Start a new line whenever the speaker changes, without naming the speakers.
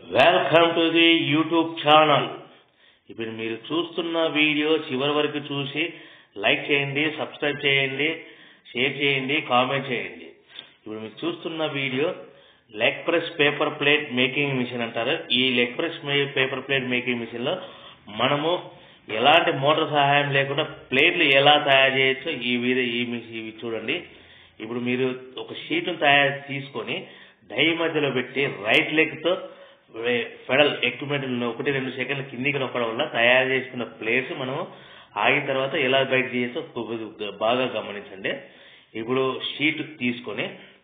welcome to the YouTube channel ఇప్పుడు మీరు చూస్తున్న వీడియో చివరి వరకు చూసి లైక్ చేయండి సబ్స్క్రైబ్ చేయండి షేర్ చేయండి కామెంట్ చేయండి ఇప్పుడు మీరు చూస్తున్న video leg press paper plate making machine అంటారు ఈ leg press paper plate making machine లో మనము ఎలాంటి మోటార్ సహాయం లేకుండా ప్లేట్లు ఎలా తయారు చేయొచ్చో ఈ వీడియో ఈ మిషన్ ఇవి చూడండి ఇప్పుడు మీరు ఒక షీట్ను తయారు తీసుకొని డై మధ్యలో పెట్టి రైట్ లెగ్ తో ఫెడల్ ఎక్విప్మెంట్ ఒకటి రెండు సెకండ్ల కిందికి నొక్కడం వల్ల తయారు చేసుకున్న ప్లేట్స్ మనం ఆగిన తర్వాత ఎలా బయట చేయొచ్చో బాగా గమనించండి ఇప్పుడు షీట్ తీసుకొని